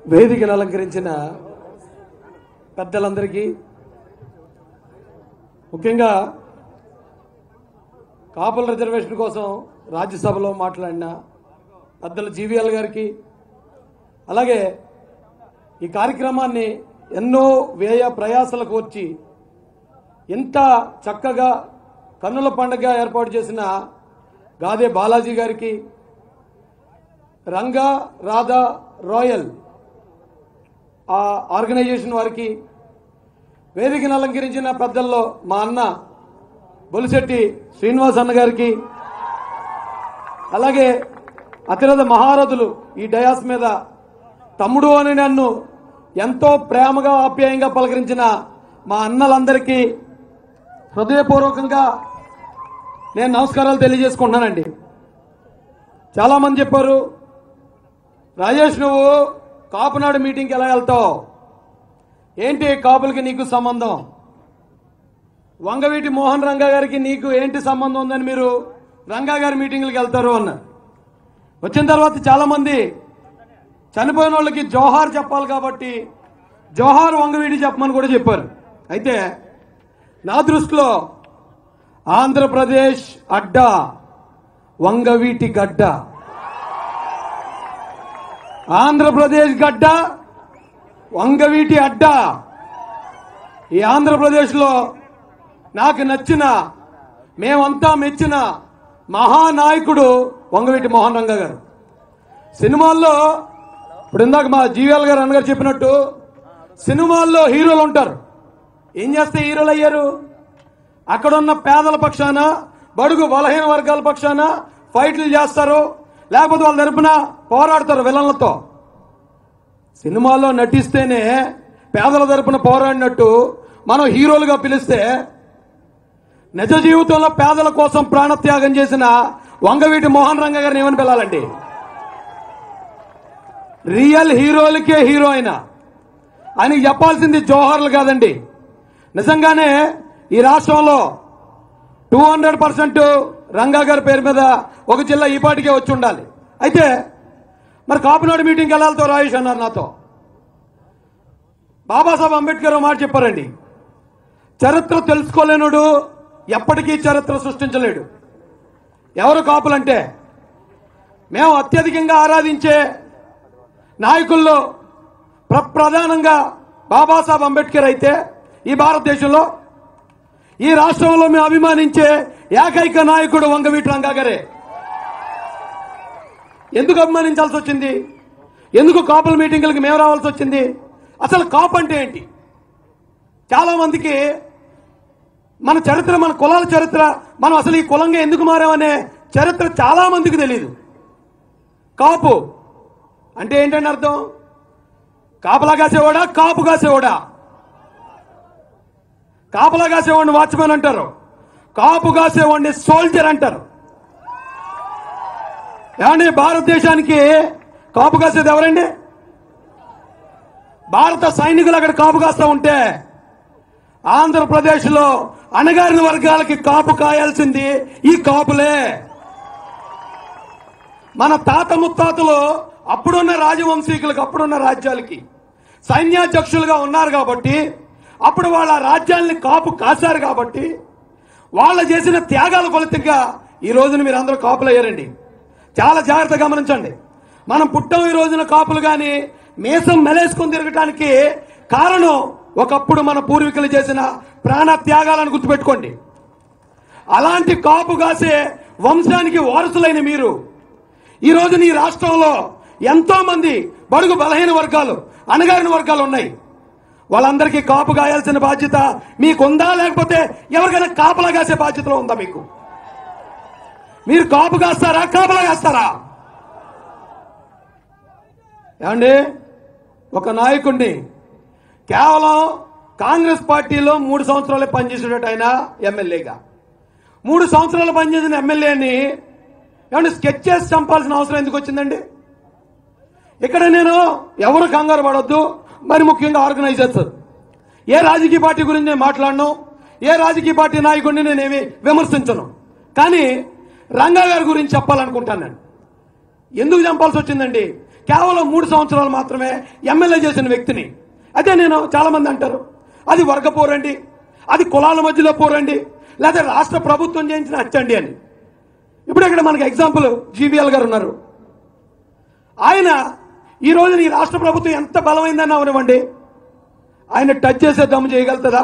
వేదికను అలంకరించిన పెద్దలందరికీ ముఖ్యంగా కాపుల రిజర్వేషన్ కోసం రాజ్యసభలో మాట్లాడిన పెద్దల జీవీఎల్ గారికి అలాగే ఈ కార్యక్రమాన్ని ఎన్నో వ్యయ ప్రయాసలకు వచ్చి ఇంత చక్కగా కన్నుల పండుగ ఏర్పాటు చేసిన గాదే బాలాజీ గారికి రంగా రాధా రాయల్ ఆ ఆర్గనైజేషన్ వారికి వేదికను అలంకరించిన పెద్దల్లో మా అన్న బొలిశెట్టి శ్రీనివాస్ అన్న గారికి అలాగే అతిరథ మహారథులు ఈ డయాస్ మీద తమ్ముడు అని నన్ను ఎంతో ప్రేమగా ఆప్యాయంగా పలకరించిన మా అన్నలందరికీ హృదయపూర్వకంగా నేను నమస్కారాలు తెలియజేసుకుంటున్నానండి చాలామంది చెప్పారు రాజేష్ నువ్వు కాపునాడు మీటింగ్కి ఎలా వెళ్తావు ఏంటి కాపులకి నీకు సంబంధం వంగవీటి మోహన్ రంగా గారికి నీకు ఏంటి సంబంధం ఉందని మీరు రంగా గారి మీటింగ్లకు వెళ్తారు అన్నారు వచ్చిన తర్వాత చాలామంది చనిపోయిన వాళ్ళకి జోహార్ చెప్పాలి కాబట్టి జోహార్ వంగవీటి చెప్పమని కూడా చెప్పారు అయితే నా దృష్టిలో ఆంధ్రప్రదేశ్ అడ్డా వంగవీటి గడ్డ ఆంధ్రప్రదేశ్ గడ్డ వంగవీటి అడ్డ ఈ ఆంధ్రప్రదేశ్లో నాకు నచ్చిన మేమంతా మెచ్చిన మహానాయకుడు వంగవీటి మోహన్ రంగ గారు సినిమాల్లో ఇప్పుడు ఇందాక మా జీవీఎల్ గారు అన్నగారు చెప్పినట్టు సినిమాల్లో హీరోలు ఉంటారు ఏం చేస్తే హీరోలు అయ్యారు అక్కడ ఉన్న పేదల పక్షాన బడుగు బలహీన వర్గాల పక్షాన ఫైట్లు చేస్తారు లేకపోతే వాళ్ళ తరపున పోరాడతారు విలన్లతో సినిమాల్లో నటిస్తేనే పేదల తరపున పోరాడినట్టు మనం హీరోలుగా పిలిస్తే నిజ జీవితంలో పేదల కోసం ప్రాణత్యాగం చేసిన వంగవీటి మోహన్ రంగ గారిని ఏమని పిల్లాలండి రియల్ హీరోలకే హీరో అయిన అని చెప్పాల్సింది జోహర్లు కాదండి నిజంగానే ఈ రాష్ట్రంలో టూ హండ్రెడ్ పర్సెంట్ రంగా గారి పేరు మీద ఒక జిల్లా ఈ పాటికే వచ్చి ఉండాలి అయితే మరి కాపునాడు మీటింగ్కి వెళ్ళాలతో రాయేష్ అన్నారు నాతో బాబాసాహెబ్ అంబేద్కర్ ఓ మాట చెప్పారండి చరిత్ర తెలుసుకోలేనుడు ఎప్పటికీ చరిత్ర సృష్టించలేడు ఎవరు కాపులంటే మేము అత్యధికంగా ఆరాధించే నాయకుల్లో ప్ర- ప్రధానంగా బాబాసాహెబ్ అంబేద్కర్ అయితే ఈ భారతదేశంలో ఈ రాష్ట్రంలో మేము అభిమానించే ఏకైక నాయకుడు వంగవీటి రంగా గారే ఎందుకు అభిమానించాల్సి వచ్చింది ఎందుకు కాపుల మీటింగులకు మేము రావాల్సి వచ్చింది అసలు కాపు అంటే ఏంటి చాలా మందికి మన చరిత్ర మన కులాల చరిత్ర మనం అసలు ఈ కులంగా ఎందుకు మారామనే చరిత్ర చాలా మందికి తెలియదు కాపు అంటే ఏంటంటే అర్థం కాపలా కాసేవాడా కాపు కాసేవాడా కాపలా కాసేవాడిని వాచ్మెన్ అంటారు కాపు కాసేవాడిని సోల్జర్ అంటారు ఏమండి భారతదేశానికి కాపు కాసేది ఎవరండి భారత సైనికులు అక్కడ కాపు కాస్తా ఉంటే ఆంధ్రప్రదేశ్లో అణగారిన వర్గాలకి కాపు కాయాల్సింది ఈ కాపులే మన తాత ముత్తాతలు అప్పుడున్న రాజవంశీకులకు అప్పుడున్న రాజ్యాలకి సైన్యాధ్యక్షులుగా ఉన్నారు కాబట్టి అప్పుడు వాళ్ళ రాజ్యాల్ని కాపు కాశారు కాబట్టి వాళ్ళ చేసిన త్యాగాల ఫలితంగా ఈ రోజున మీరు అందరూ కాపులు అయ్యారండి చాలా జాగ్రత్తగా గమనించండి మనం పుట్టం ఈ రోజున కాపులు కానీ మీసం మెలేసుకొని తిరగటానికి కారణం ఒకప్పుడు మన పూర్వీకులు చేసిన ప్రాణ త్యాగాలను గుర్తుపెట్టుకోండి అలాంటి కాపు కాసే వంశానికి వారసులైన మీరు ఈ రోజు నీ రాష్ట్రంలో ఎంతో మంది బడుగు బలహీన వర్గాలు అణగారిన వర్గాలు ఉన్నాయి వాళ్ళందరికీ కాపు కాయాల్సిన బాధ్యత మీకుందా లేకపోతే ఎవరికైనా కాపలా కాసే బాధ్యతలో ఉందా మీకు మీరు కాపు కాస్తారా కాపలా కాస్తారా ఏమండి ఒక నాయకుడిని కేవలం కాంగ్రెస్ పార్టీలో మూడు సంవత్సరాలే పనిచేసేటట్టు ఆయన ఎమ్మెల్యేగా మూడు సంవత్సరాలు పనిచేసిన ఎమ్మెల్యేని ఏమంటే స్కెచ్ చేసి చంపాల్సిన అవసరం ఎందుకు వచ్చిందండి ఇక్కడ నేను ఎవరు కంగారు పడొద్దు మరి ముఖ్యంగా ఆర్గనైజర్స్ ఏ రాజకీయ పార్టీ గురించి నేను మాట్లాడను ఏ రాజకీయ పార్టీ నాయకుడిని నేనేమి విమర్శించను కానీ రంగా గారి గురించి చెప్పాలనుకుంటాను నేను ఎందుకు చంపాల్సి వచ్చిందండి కేవలం మూడు సంవత్సరాలు మాత్రమే ఎమ్మెల్యే చేసిన వ్యక్తిని అదే నేను చాలా మంది అంటారు అది వర్గ పోరండి అది కులాల మధ్యలో పోరండి లేదా రాష్ట్ర ప్రభుత్వం చేయించిన హత్యండి అని ఇప్పుడు ఇక్కడ మనకి ఎగ్జాంపుల్ జీవీఎల్ గారు ఉన్నారు ఆయన ఈ రోజున ఈ రాష్ట్ర ప్రభుత్వం ఎంత బలమైందని అవనివ్వండి ఆయన టచ్ చేసే దమ్ము చేయగలుగుతుందా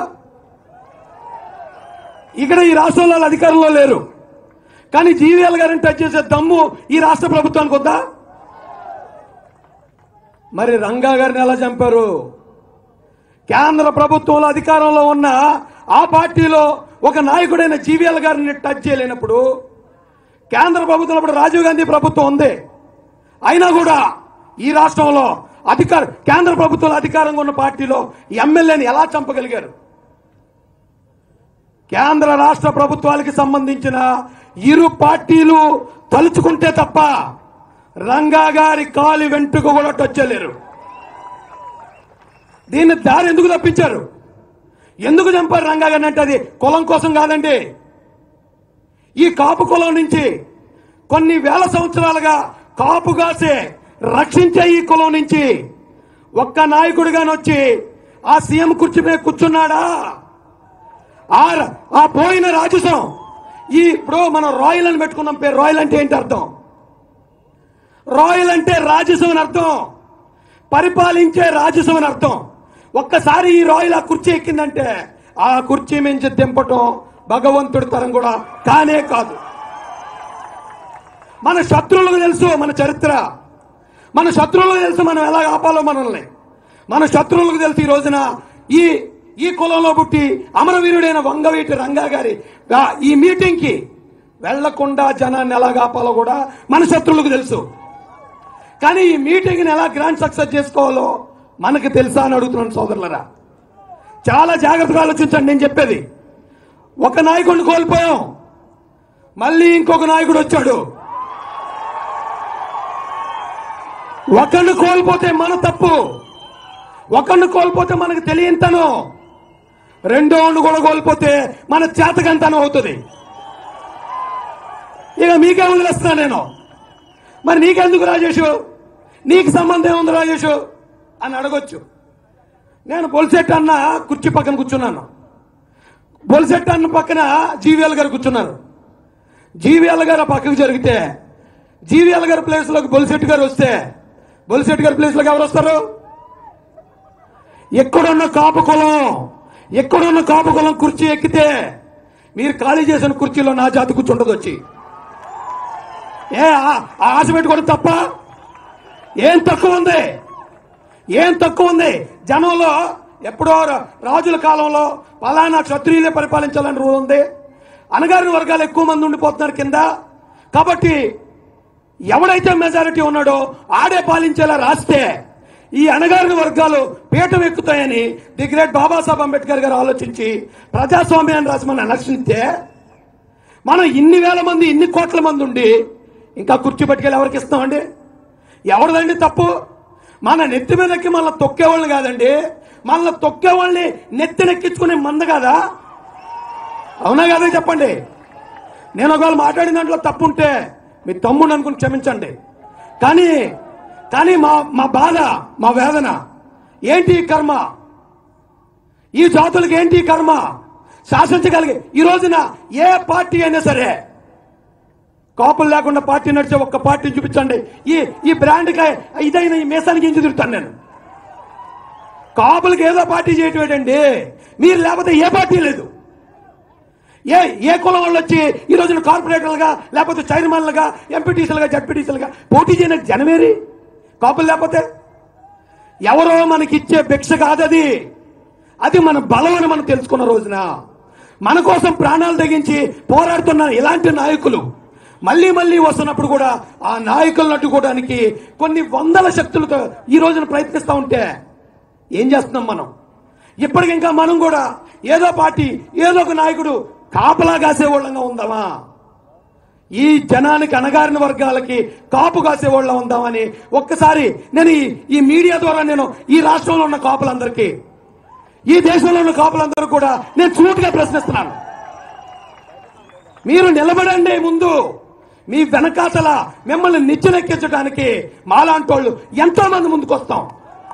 ఇక్కడ ఈ రాష్ట్రంలో వాళ్ళు అధికారంలో లేరు కానీ జీవీఎల్ గారిని టచ్ చేసే దమ్ము ఈ రాష్ట్ర ప్రభుత్వానికి వద్దా మరి రంగా గారిని ఎలా చంపారు కేంద్ర ప్రభుత్వంలో అధికారంలో ఉన్న ఆ పార్టీలో ఒక నాయకుడైన జీవీఎల్ గారిని టచ్ చేయలేనప్పుడు కేంద్ర ప్రభుత్వం అప్పుడు రాజీవ్ గాంధీ ప్రభుత్వం ఉంది అయినా కూడా ఈ రాష్ట్రంలో అధికార కేంద్ర ప్రభుత్వంలో అధికారంగా ఉన్న పార్టీలో ఎమ్మెల్యేని ఎలా చంపగలిగారు కేంద్ర రాష్ట్ర ప్రభుత్వాలకి సంబంధించిన ఇరు పార్టీలు తలుచుకుంటే తప్ప రంగా గారి కాలి వెంట్రుక కూడా టచ్ చేయలేరు దీన్ని దారి ఎందుకు తప్పించారు ఎందుకు చంపారు రంగా గారిని అంటే అది కులం కోసం కాదండి ఈ కాపు కులం నుంచి కొన్ని వేల సంవత్సరాలుగా కాపు కాసే రక్షించే ఈ కులం నుంచి ఒక్క నాయకుడిగాని వచ్చి ఆ సీఎం కుర్చీ మీద కూర్చున్నాడా ఆ ఆ పోయిన రాజసం ఈ ఇప్పుడు మనం రాయల్ అని పెట్టుకున్నాం పేరు రాయల్ అంటే ఏంటి అర్థం రాయల్ అంటే రాజసం అని అర్థం పరిపాలించే రాజసం అని అర్థం ఒక్కసారి ఈ రాయల్ ఆ కుర్చీ ఎక్కిందంటే ఆ కుర్చీ మించి దింపటం భగవంతుడి తరం కూడా కానే కాదు మన శత్రువులకు తెలుసు మన చరిత్ర మన శత్రువులకు తెలుసు మనం ఎలా ఆపాలో మనల్ని మన శత్రువులకు తెలుసు ఈ రోజున ఈ ఈ కులంలో పుట్టి అమరవీరుడైన వంగవీటి రంగా గారి ఆ- ఈ మీటింగ్ కి వెళ్లకుండా జనాన్ని ఎలా ఆపాలో కూడా మన శత్రువులకు తెలుసు కానీ ఈ మీటింగ్ని ఎలా గ్రాండ్ సక్సెస్ చేసుకోవాలో మనకు తెలుసా అని అడుగుతున్నాను సోదరులరా చాలా జాగ్రత్తగా ఆలోచించండి నేను చెప్పేది ఒక నాయకుడిని కోల్పోయాం మళ్ళీ ఇంకొక నాయకుడు వచ్చాడు ఒకరిని కోల్పోతే మన తప్పు ఒకరిని కోల్పోతే మనకు తెలియంతనం రెండో కూడా కోల్పోతే మన చేతకంతనం అవుతుంది ఇక మీకే వదిలేస్తున్నా నేను మరి నీకెందుకు రాజేషు నీకు సంబంధం ఉంది రాజేషు అని అడగొచ్చు నేను బొల్సెట్ అన్న కుర్చీ పక్కన కూర్చున్నాను బొల్సెట్ అన్న పక్కన జీవీఎల్ గారు కూర్చున్నారు జీవీఎల్ గారు ఆ పక్కకు జరిగితే జీవీఎల్ గారి ప్లేస్లోకి బొలిశెట్టి గారు వస్తే బొలిశెట్టి గారి ప్లేస్లోకి ఎవరు వస్తారు ఎక్కడున్న కాపు కులం ఎక్కడున్న కాపు కులం కుర్చీ ఎక్కితే మీరు ఖాళీ చేసిన కుర్చీలో నా జాతి కూర్చుండదు వచ్చి ఏ ఆ- ఆ ఆశ పెట్టుకోవడం తప్ప ఏం తక్కువ ఉంది ఏం తక్కువ ఉంది జనంలో ఎప్పుడో రా- రాజుల కాలంలో పలానా క్షత్రియులే పరిపాలించాలని రూల్ ఉంది అనగారిన వర్గాలు ఎక్కువ మంది ఉండిపోతున్నారు కింద కాబట్టి ఎవడైతే మెజారిటీ ఉన్నాడో ఆడే పాలించేలా రాస్తే ఈ అణగారిన వర్గాలు పీఠం ఎక్కుతాయని ది గ్రేట్ బాబాసాహెబ్ అంబేద్కర్ గారు ఆలోచించి ప్రజాస్వామ్యాన్ని రాసి మనం ఎలక్షన్తే మనం ఇన్ని వేల మంది ఇన్ని కోట్ల మంది ఉండి ఇంకా కుర్చీ పట్టుకెళ్ళి ఎవరికి ఇస్తామండి ఎవరిదండి తప్పు మన నెత్తి మీదకి మన తొక్కేవాళ్ళని కాదండి మన తొక్కేవాళ్ళని నెత్తినెక్కించుకునే మంద కాదా అవునా కాదా చెప్పండి నేను ఒకవేళ మాట్లాడిన దాంట్లో తప్పు ఉంటే మీ తమ్ముడు అనుకుని క్షమించండి కానీ కానీ మా మా బాధ మా వేదన ఏంటి ఈ కర్మ ఈ జాతులకు ఏంటి ఈ కర్మ శాసించగలిగే ఈ రోజున ఏ పార్టీ అయినా సరే కాపులు లేకుండా పార్టీ నడిచే ఒక్క పార్టీ చూపించండి ఈ ఈ బ్రాండ్కి ఇదైన ఈ మీసానికి ఇంచి తిరుగుతాను నేను కాపులకి ఏదో పార్టీ చేయటం ఏంటండి మీరు లేకపోతే ఏ పార్టీ లేదు ఏ ఏ కులం వాళ్ళు వచ్చి ఈ రోజున కార్పొరేటర్లుగా లేకపోతే చైర్మన్లుగా ఎంపీటీసీలుగా జడ్పీటీసీలుగా పోటీ చేయడానికి జనమేరి కాపులు లేకపోతే ఎవరో మనకిచ్చే భిక్ష కాదది అది మన బలం అని మనం తెలుసుకున్న రోజున మన కోసం ప్రాణాలు తెగించి పోరాడుతున్న ఇలాంటి నాయకులు మళ్ళీ మళ్ళీ వస్తున్నప్పుడు కూడా ఆ నాయకులను అడ్డుకోవడానికి కొన్ని వందల శక్తులతో ఈ రోజున ప్రయత్నిస్తూ ఉంటే ఏం చేస్తున్నాం మనం ఇప్పటికింకా మనం కూడా ఏదో పార్టీ ఏదో ఒక నాయకుడు కాపలా కాసేవాళ్ళంగా ఉందామా ఈ జనానికి అణగారిన వర్గాలకి కాపు కాసేవాళ్ళ ఉందామని ఒక్కసారి నేను ఈ ఈ మీడియా ద్వారా నేను ఈ రాష్ట్రంలో ఉన్న కాపులందరికీ ఈ దేశంలో ఉన్న కాపులందరూ కూడా నేను చూటుగా ప్రశ్నిస్తున్నాను మీరు నిలబడండి ముందు మీ వెనకాతల మిమ్మల్ని నిచ్చెనెక్కించడానికి మాలాంటోళ్ళు ఎంతో మంది ముందుకొస్తాం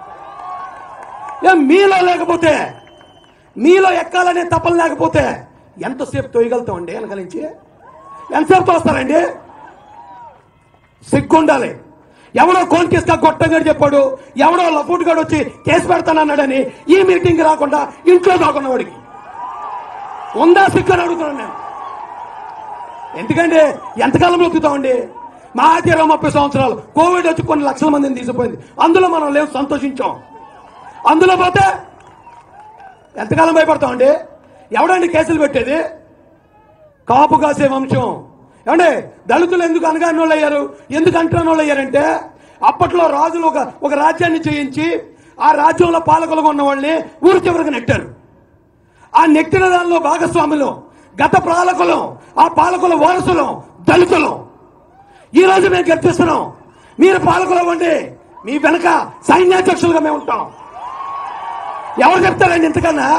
ఏ మీలో లేకపోతే మీలో ఎక్కాలనే తపన లేకపోతే ఎంతసేపు తొయ్యగలుగుతామండి వెనక నుంచి ఎంతసేపు తోస్తారండి సిగ్గుండాలి ఎవడో కోన్కిస్కా గొట్టంగాడు చెప్పాడు ఎవడో లఫూట్ గాడు వచ్చి కేసు పెడతానన్నాడని ఈ మీటింగ్ రాకుండా ఇంట్లో దాకున్న వాడికి ఉందా సిగ్గు అని అడుగుతున్నాను నేను ఎందుకంటే ఎంతకాలం నొక్కుతామండి మా ఇరవై ముప్పై సంవత్సరాలు కోవిడ్ వచ్చి కొన్ని లక్షల మందిని తీసుకుపోయింది అందులో మనం లేవు సంతోషించాం అందులో పోతే ఎంతకాలం భయపడతామండి ఎవడండి కేసులు పెట్టేది కాపు కాసే వంశం ఏమండి దళితులు ఎందుకు అనగాని వాళ్ళు అయ్యారు ఎందుకు అంటున్న వాళ్ళు అయ్యారంటే అప్పట్లో రాజులు ఒక ఒక రాజ్యాన్ని చేయించి ఆ రాజ్యంలో పాలకులుగా ఉన్న వాళ్ళని ఊరి చివరికి నెట్టారు ఆ నెట్టిన దానిలో భాగస్వాములు గత పాలకులం ఆ పాలకుల వారసులం దళితులం ఈ రోజు మేము గర్తిస్తున్నాం మీరు పాలకులు అవ్వండి మీ వెనక సైన్యాధ్యక్షులుగా మేము ఉంటాం ఎవరు చెప్తారండి ఇంతకన్నా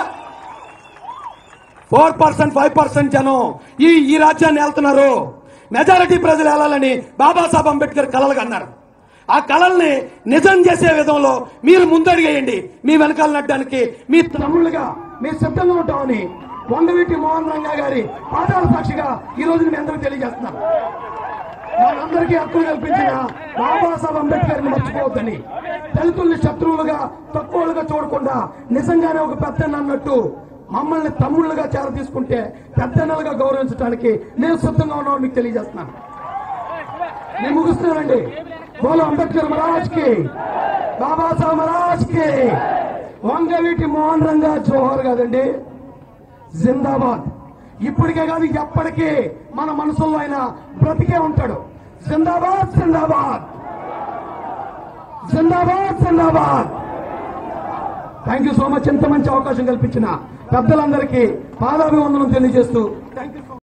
ఫోర్ పర్సెంట్ ఫైవ్ పర్సెంట్ జనం ఈ ఈ రాజ్యాన్ని వెళ్తున్నారు మెజారిటీ ప్రజలు వెళ్ళాలని బాబాసాహెబ్ అంబేద్కర్ కలలుగా అన్నారు ఆ కళల్ని నిజం చేసే విధంలో మీరు ముందడిగేయండి మీ వెనకాల నడ్డానికి మీ తమ్ముళ్ళుగా మీరు సిద్ధంగా ఉంటామని వంగవీటి మోహన్ రంగా గారి పాదాల సాక్షిగా ఈ రోజు మీ అందరికీ తెలియజేస్తున్నాను మనందరికీ హక్కులు కల్పించిన బాబాసాహెబ్ అంబేద్కర్ ని మర్చిపోవద్దని దళితుల్ని శత్రువులుగా తక్కువలుగా చూడకుండా నిజంగానే ఒక పెద్ద అన్నట్టు మమ్మల్ని తమ్ముళ్ళుగా చేర తీసుకుంటే పెద్దన్నలుగా గౌరవించడానికి నేను సిద్ధంగా ఉన్నామని మీకు తెలియజేస్తున్నాను నేను ముగిస్తున్నానండి బోలో అంబేద్కర్ మహారాజ్ కి బాబాసాహెబ్ మహారాజ్ కి వంగవీటి మోహన్ రంగా జోహర్ కాదండి జిందాబాద్ ఇప్పటికే కాదు ఎప్పటికీ మన మనసులో ఆయన బ్రతికే ఉంటాడు జిందాబాద్ జిందాబాద్ జిందాబాద్ జిందాబాద్ థ్యాంక్ యూ సో మచ్ ఎంత మంచి అవకాశం కల్పించిన పెద్దలందరికీ పాదాభివందనం తెలియజేస్తూ థ్యాంక్ యూ